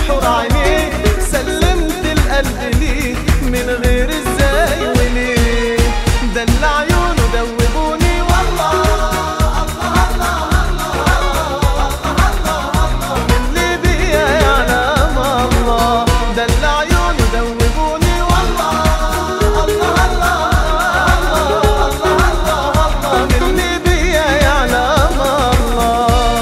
حور عينيه سلمت القلب ليه من غير ازاي وليه ده اللي عيونه دوبوني والله اللي بيا يعلم الله ده اللي عيونه دوبوني والله الله الله الله الله الله اللي بيا يعلم الله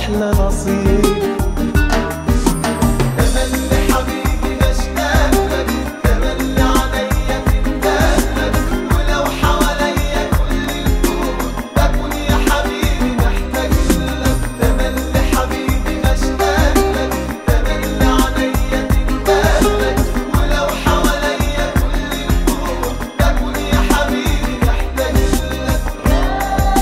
احلى نصيب تملي حبيبي بشتاق لك تملي عليا تندهلك ولو حواليا كل الكون بكون يا حبيبي محتاج لك تملي حبيبي بشتاق لك تملي عليا تندهلك ولو حواليا كل الكون بكون يا حبيبي محتاج لك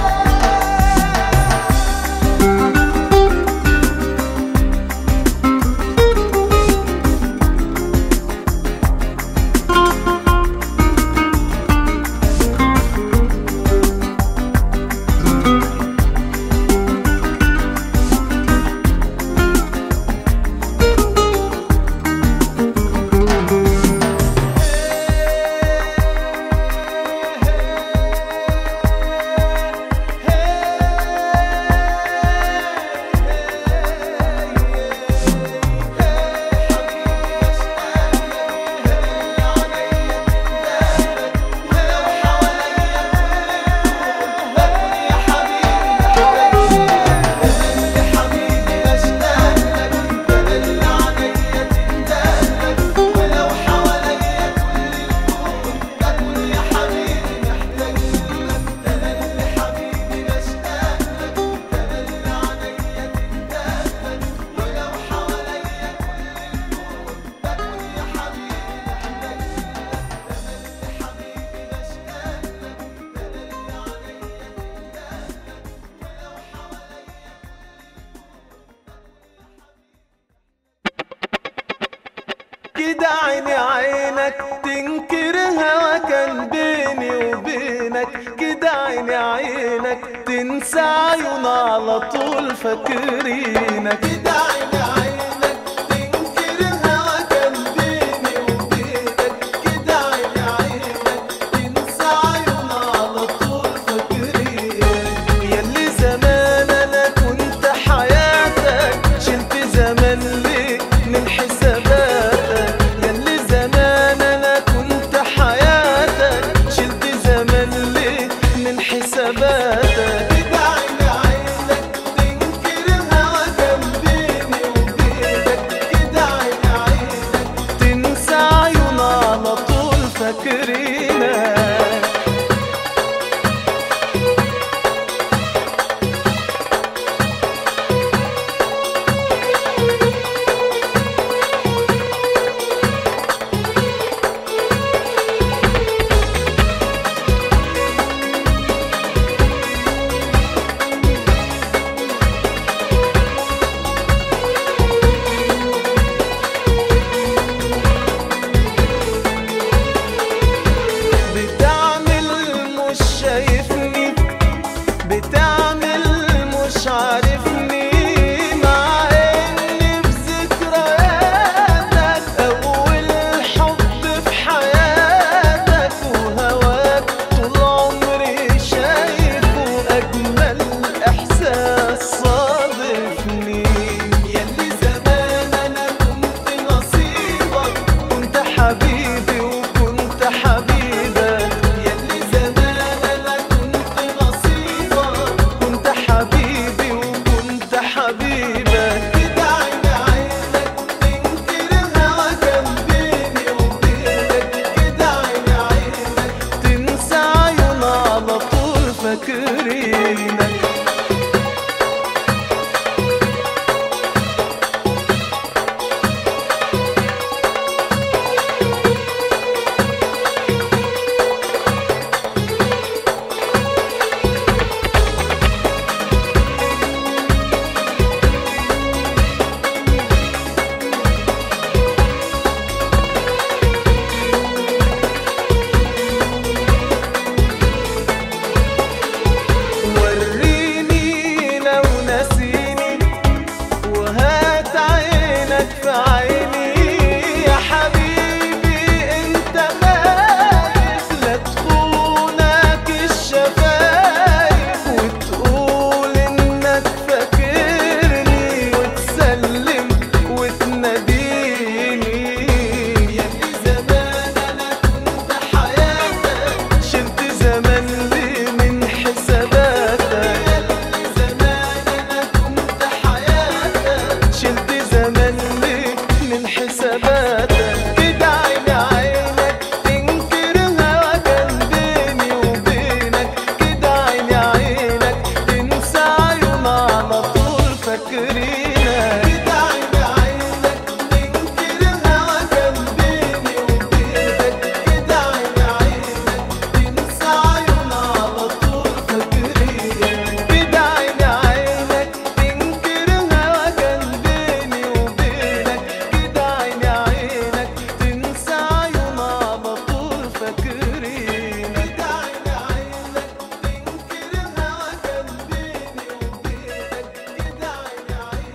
كده عيني عينك تنكر هوا كان بيني وبينك كده عيني عينك تنسى عيون على طول فاكرينك كده عيني عينك تنكر هوا كان بيني وبينك كده عيني عينك تنسى عيون على طول فاكرينك ياللي زمان انا كنت حياتك شلت زمان ليه من حساباتك ياللي زمان انا كنت حياتك شلت زمان ليه من حساباتك كده عيني عينك تنكر الهوى كان بيني فاكرينك كده عيني عينك تنكر الهوى كان بيني وبينك كده عيني عينك تنسى عيون على طول فاكرينك كده عيني عينك تنكر الهوى كان بيني وبينك كده عيني عينك تنسى عيون على طول فاكرينك كده عيني عينك تنكر الهوى كان بيني وبينك كده عيني عينك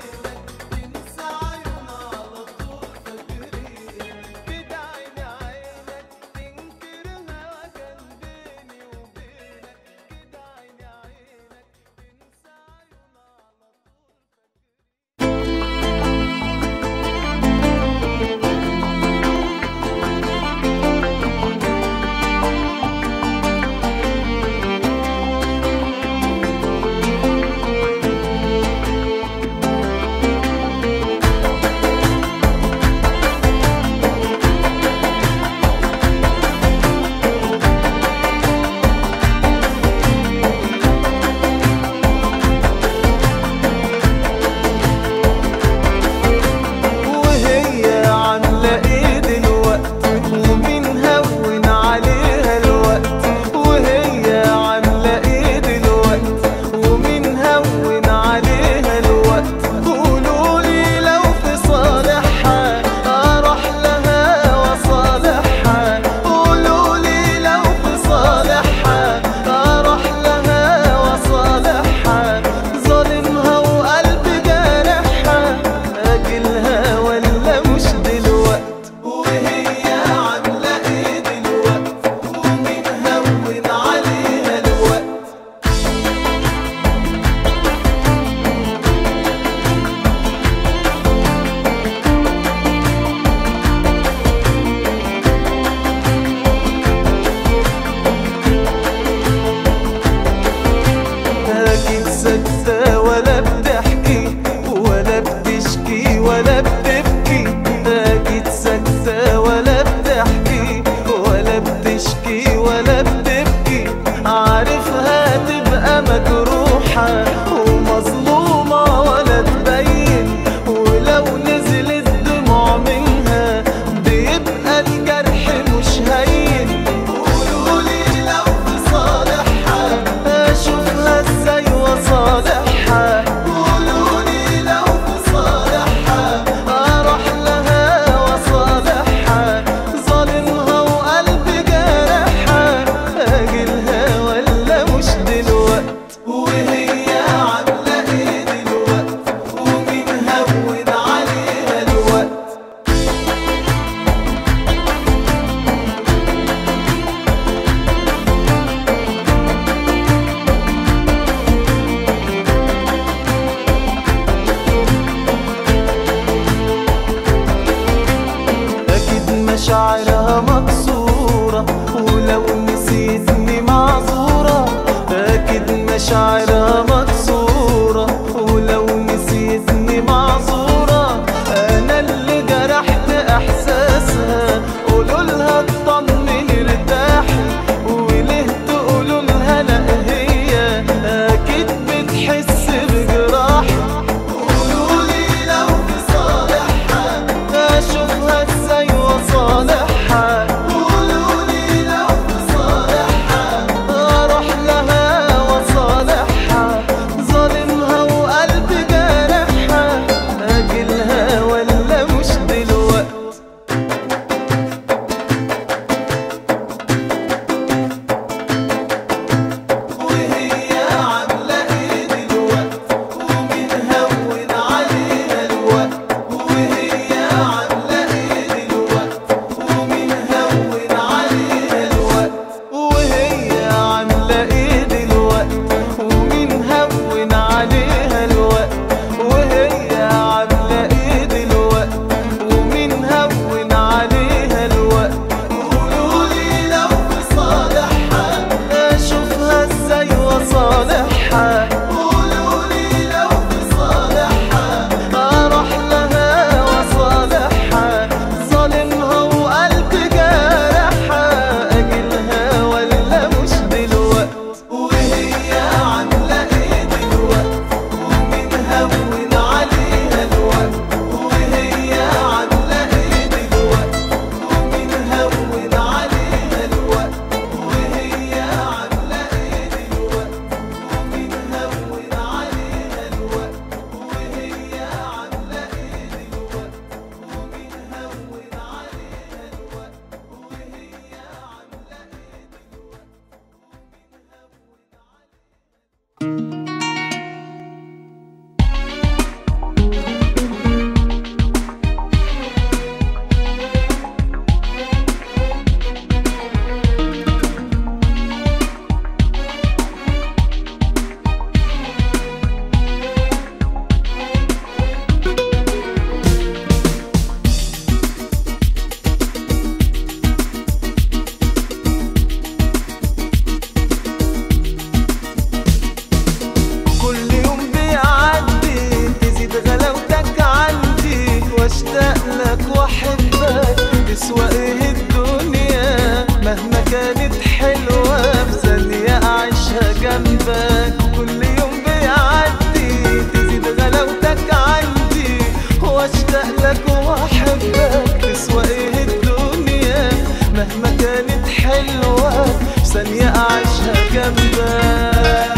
تسوى ايه الدنيا مهما كانت حلوة في ثانية أعيشها جنبك كل يوم بيعدي تزيد غلاوتك عندي واشتاق لك واحبك تسوى ايه الدنيا مهما كانت حلوة في ثانية أعيشها جنبك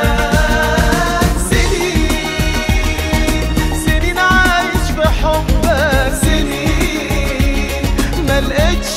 سنين سنين عايش بحبك سنين ما لقيتش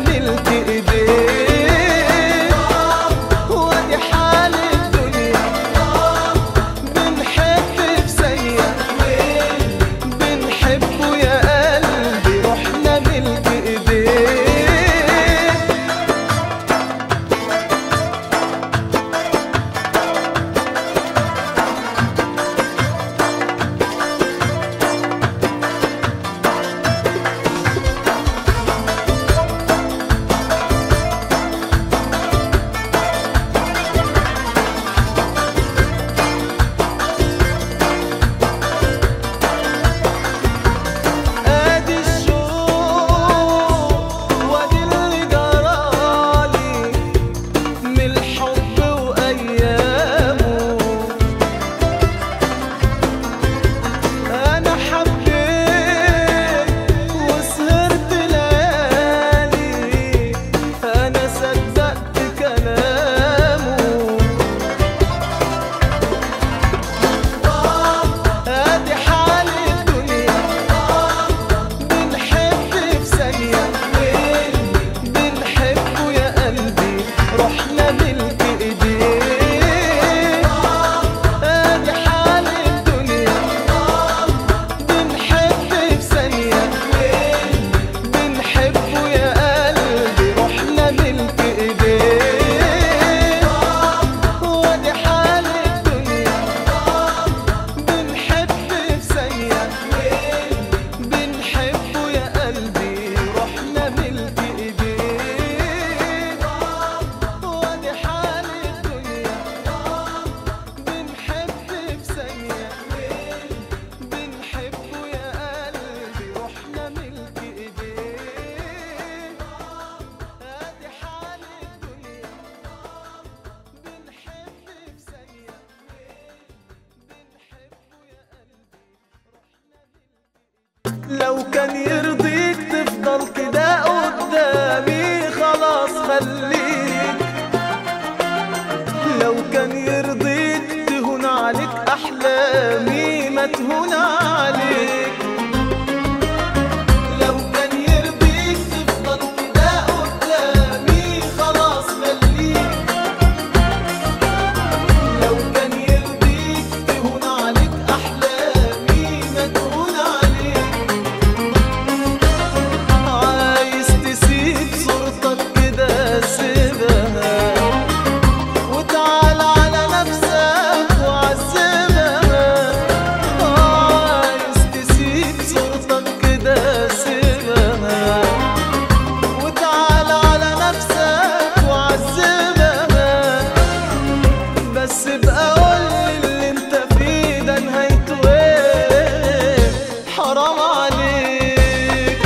ملك ايديه وادي حال الدنيا بنحب في ثانية بنحبه يا قلبي رحنا ملك ايديه ادي الشوق وادي اللي جرالي من الحب وايامه انا حبيت وسهرت ليالي انا صدقت كلامه ادي حال الدنيا بنحب في ثانية بنحبه يا قلبي رحنا ملك ايديه ادي حال الدنيا بنحب في ثانية بنحبه يا قلبي رحنا ملك ايديه وادي حال الدنيا بنحب في ثانية بنحبه يا قلبي رحنا ملك ايديه وادي حال الدنيا بنحب في ثانية بنحبه يا قلبي رحنا ملك ايديه ادي حال الدنيا بنحب في ثانية لو كان يرضيك تفضل كده قدامي خلاص خليك لو كان يرضيك تهون عليك احلامي ما تهون عليك لو كان يرضيك تفضل كده قدامي خلاص خليك لو كان يرضيك تهون عليك احلامي ما تهون عليك عايز تسيب صورتك كده سيبها وتعال على نفسك وعذبها عايز تسيب صورتك كده سيبها وتعال على نفسك وعذبها بس بقى قولي اللي انت فيه ده نهايته ايه حرام عليك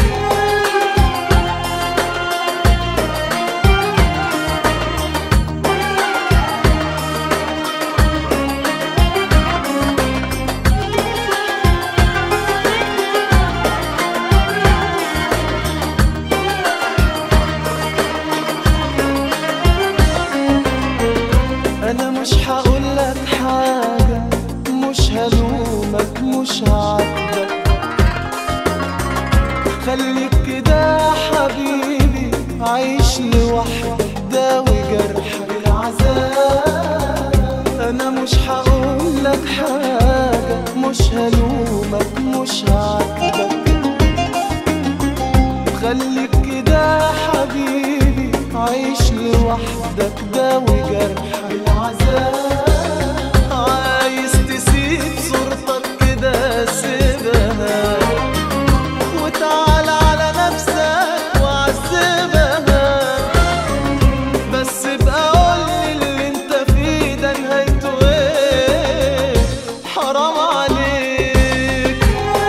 انا مش هقولك حاجة مش هلومك مش هعاتبك خليك كده يا حبيبي عايش لوحدك داوي جرحك العذاب انا مش هقولك حاجة مش هلومك مش هعاتبك خليك كده يا حبيبي عايش لوحدك داوي جرح العذاب عايز تسيب صورتك كده سيبها وتعال على نفسك وعذبها بس بقى قولي اللي انت فيه ده نهايته ايه حرام عليك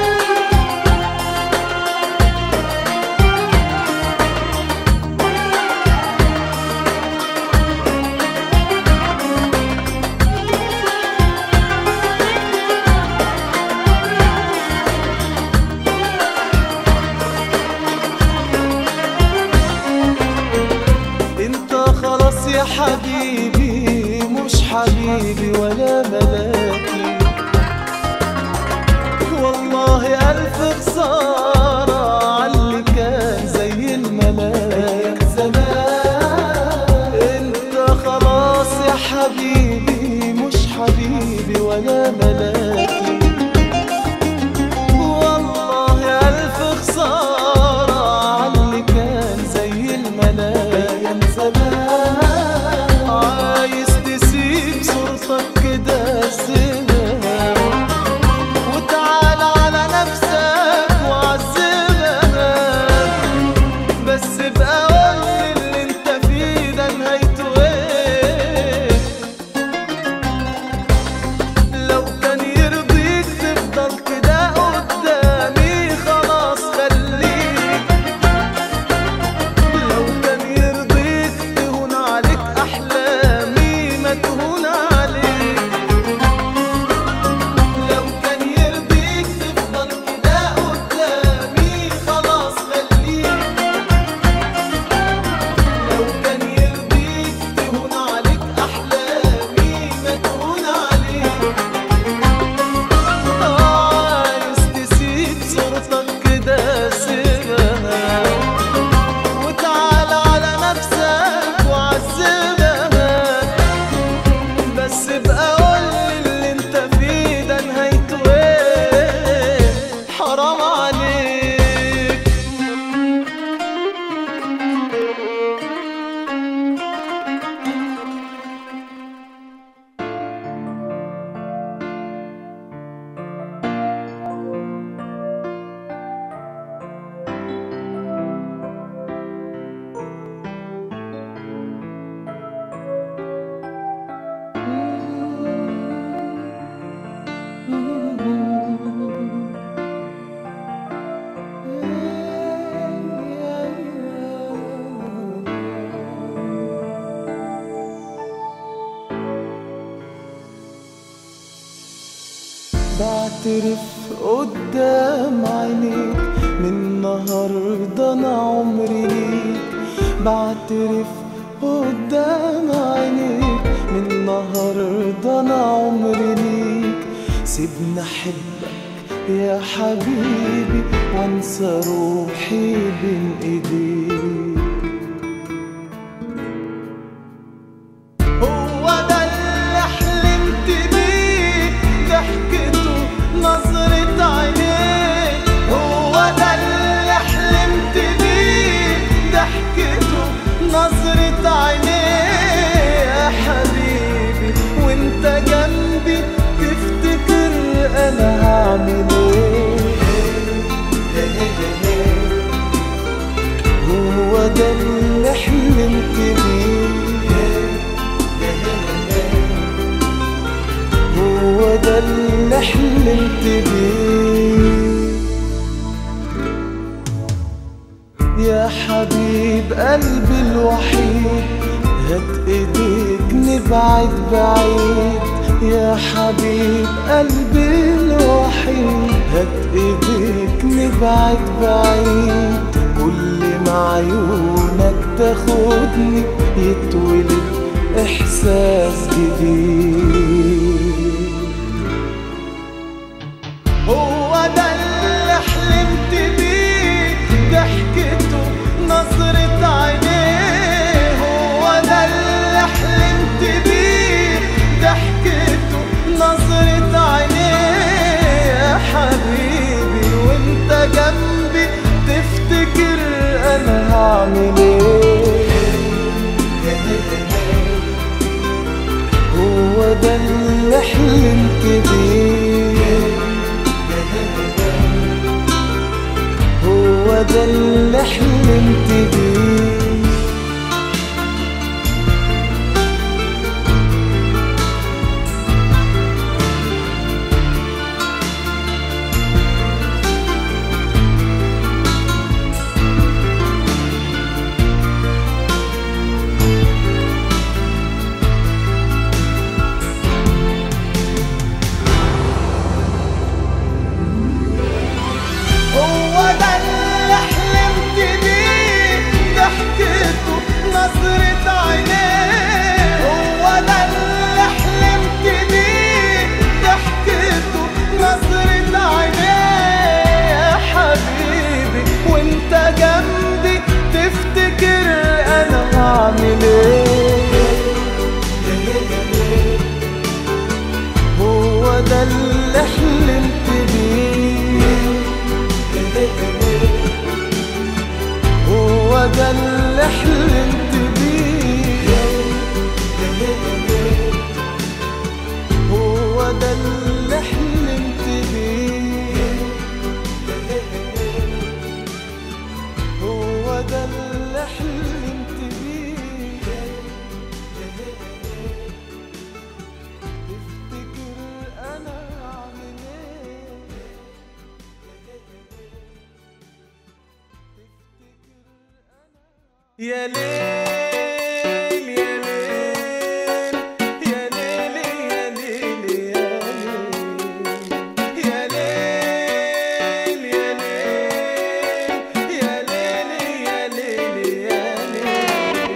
انت خلاص يا حبيبي مش حبيبي ولا ملاكي والله ألف خسارة عاللي كان زي الملاك بعترف قدام عينيك من النهاردة أنا عمري ليك بعترف قدام عينيك من النهاردة أنا عمري ليك سيبني أحبك يا حبيبي وانسى روحي بين ايديك هو ده اللي حلمت بيه ضحكته نظرة عينيك هو ده اللي حلمت بيه ضحكته نظرة عينيك يا حبيبي وانت جنبي تفتكر انا هعمل ايه هو ده اللي حلمت بيه هو ده اللي حلمت بيه يا حبيب قلبي الوحيد هات ايديك نبعد بعيد يا حبيب قلبي الوحيد هات ايديك نبعد بعيد كل ما عيونك تاخدني يتولد احساس جديد هو ده اللي حلمت بيه ضحكته نظرة عينيه هو ده اللي حلمت بيه ضحكته نظرة عينيه يا حبيبي وانت جنبي تفتكر انا هعمل ايه هو ده اللي حلمت بيه هو ده اللي حلمت بيه هو ده اللي حلمت بيه ضحكته نظرة عينيه هو ده اللي حلمت بيه ضحكته نظرة عينيه يا حبيبي وانت جنبي تفتكر انا هعمل ايه هو ده اللي حلمت بيه هو ده اللي حلمت بيه هو ده اللي حلمت بيه هو ده اللي حلمت بيه تفتكر انا اعمل ايه يا ليل يا ليل يا ليل يا ليل يا ليل يا ليل يا ليل يا ليل يا ليل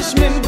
مش من